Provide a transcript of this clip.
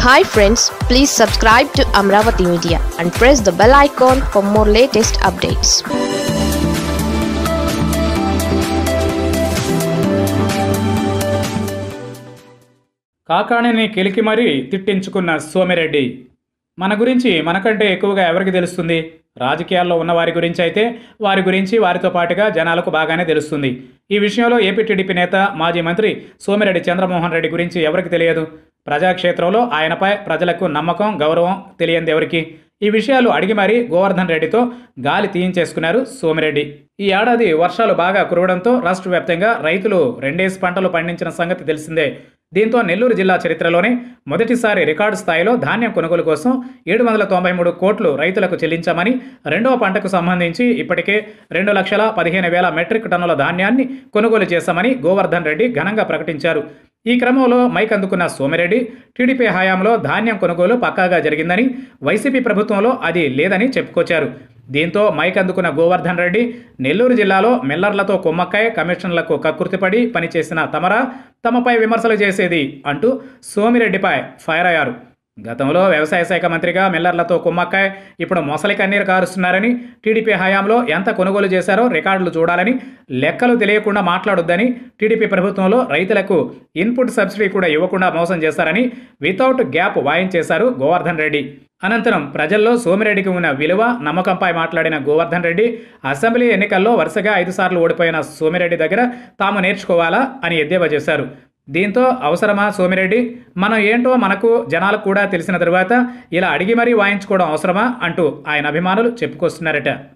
hi friends please subscribe to Amaravati media and press the bell icon for more latest updates కాకాణిని కెలికి మరీ తిట్టించుకున్న సోమిరెడ్డి మన గురించి మనకంటే ఎక్కువగా ఎవరికి తెలుస్తుంది రాజకీయాల్లో ఉన్న వారి గురించి అయితే వారి గురించి వారితో పాటుగా జనాలకు బాగానే తెలుస్తుంది ఈ విషయంలో ఏపీ టీడీపీ నేత మాజీ మంత్రి సోమిరెడ్డి చంద్రమోహన్ రెడ్డి గురించి ఎవరికి తెలియదు ప్రజాక్షేత్రంలో ఆయనపై ప్రజలకు నమ్మకం గౌరవం తెలియంది ఎవరికి ఈ విషయాలు అడిగి మరీ గోవర్ధన్ రెడ్డితో గాలి తీయించేసుకున్నారు సోమిరెడ్డి ఈ ఏడాది వర్షాలు బాగా కురవడంతో రాష్ట్ర వ్యాప్తంగా రైతులు రెండేసి పంటలు పండించిన సంగతి తెలిసిందే దీంతో నెల్లూరు జిల్లా చరిత్రలోనే మొదటిసారి రికార్డు స్థాయిలో ధాన్యం కొనుగోలు కోసం ఏడు వందల తొంభై మూడు కోట్లు రైతులకు చెల్లించామని రెండవ పంటకు సంబంధించి ఇప్పటికే రెండు లక్షల పదిహేను వేల మెట్రిక్ టన్నుల ధాన్యాన్ని కొనుగోలు చేశామని గోవర్ధన్ రెడ్డి ఘనంగా ప్రకటించారు ఈ క్రమంలో మైక్ అందుకున్న సోమిరెడ్డి టీడీపీ హయాంలో ధాన్యం కొనుగోలు పక్కాగా జరిగిందని వైసీపీ ప్రభుత్వంలో అది లేదని చెప్పుకొచ్చారు దీంతో మైక్ అందుకున్న గోవర్ధన్ రెడ్డి నెల్లూరు జిల్లాలో మిల్లర్లతో కుమ్మక్కాయ కమిషన్లకు కకృతిపడి పనిచేసిన తమరా తమపై విమర్శలు చేసేది అంటూ సోమిరెడ్డిపై ఫైర్ అయ్యారు గతంలో వ్యవసాయ శాఖ మంత్రిగా మిల్లర్లతో కుమ్మక్కాయ్ ఇప్పుడు మొసలి కన్నీరు కారుస్తున్నారని టీడీపీ హయాంలో ఎంత కొనుగోలు చేశారో రికార్డులు చూడాలని లెక్కలు తెలియకుండా మాట్లాడొద్దని టీడీపీ ప్రభుత్వంలో రైతులకు ఇన్పుట్ సబ్సిడీ కూడా ఇవ్వకుండా మోసం చేశారని వితౌట్ గ్యాప్ వాయించేశారు గోవర్ధన్ రెడ్డి అనంతరం ప్రజల్లో సోమిరెడ్డికి ఉన్న విలువ నమ్మకంపై మాట్లాడిన గోవర్ధన్ రెడ్డి అసెంబ్లీ ఎన్నికల్లో వరుసగా ఐదుసార్లు ఓడిపోయిన సోమిరెడ్డి దగ్గర తాము నేర్చుకోవాలా అని ఎద్దేవా చేశారు దీంతో అవసరమా సోమిరెడ్డి మనం ఏంటో మనకు జనాలకు కూడా తెలిసిన తరువాత ఇలా అడిగి మరీ వాయించుకోవడం అవసరమా అంటూ ఆయన అభిమానులు చెప్పుకొస్తున్నారట